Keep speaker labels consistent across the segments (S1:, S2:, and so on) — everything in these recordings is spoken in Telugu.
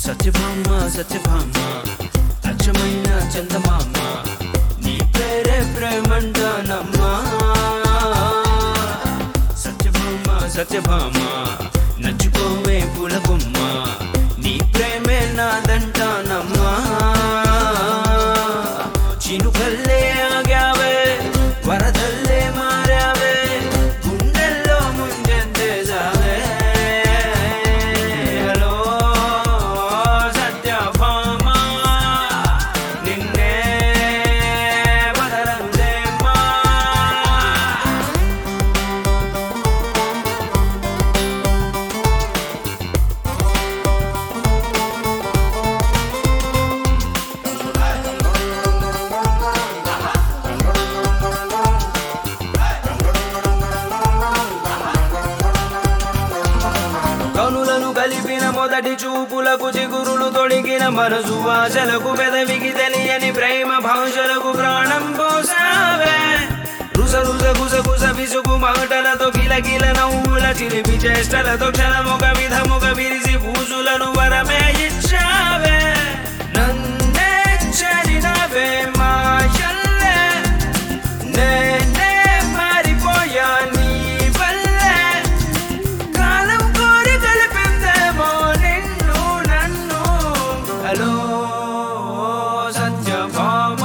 S1: సత్యభామ సత్యభామ అచ్చమైన చందమామ నీ పేరే ప్రేమంటానమ్మా సత్యభామ సత్యభామ నచ్చుకోవే పులగుమ్మ నీ ప్రేమే నాదంటానమ్మా చినుకల్లే ఆగావే వరదల్లే మారావే గుండెల్లో ముంచెత్తేసావే హలో సత్యభామ నిన్నే వదలనులేమ్మా కనులను కలిపిన మొదటి చూపులకు చిగురులు తొడిగిన మనసు ఆశలకు పెదవికి తెలియని ప్రేమ భాషలకు ప్రాణం పోసావే రుస రుస గుస గుస విసుగు మాటలతో కిలకిల నవ్వుల చిలిపి చేష్టలతో క్షణమొక విధముక విరిసి పూసులను వరమే ఇచ్చావే నన్నే చరినవే మాయల్లే నేనే మారిపోయా నీ వల్లే కాలం కోరి కలిపిందేమో నిన్ను నన్ను హలో సత్యభామ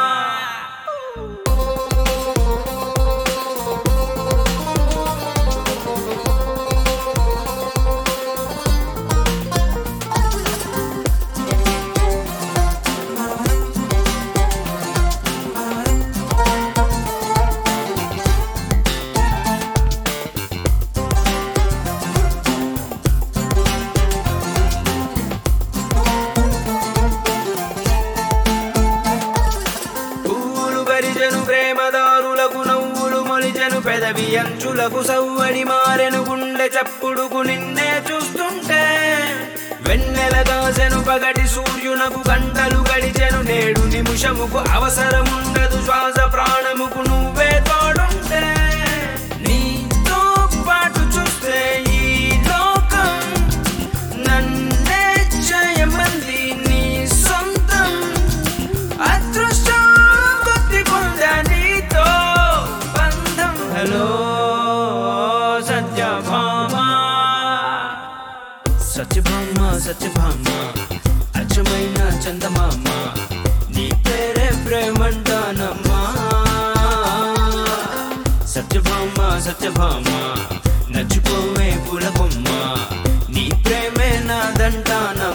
S1: పువ్వులు పరిచెను ప్రేమదారులకు నవ్వులు మొలిచెను పెదవి అంచులకు సవ్వడి మారెను గుండె చప్పుడుకు నిన్నే చూస్తుంటే వెన్నెల దాసెను పగటి సూర్యునకు గంటలు గడిచెను నేడు నిమిషముకు అవసరముండదు శ్వాస ప్రాణముకు నువ్వే తోడుంటే నీతో పాటు చూస్తే ఈ లోకం నన్నే చేయమంది నీ సొంతం అదృష్టం కొద్దికుందా నీతో బంధం హలో సత్యభామ సత్యభామ సత్యభామ అచ్చమైన చందమామ నీ పేరే ప్రేమంటానమ్మా సత్యభామ సత్యభామ నచ్చుకోవే పులకొమ్మ నీ ప్రేమే నాదంటానమ్మా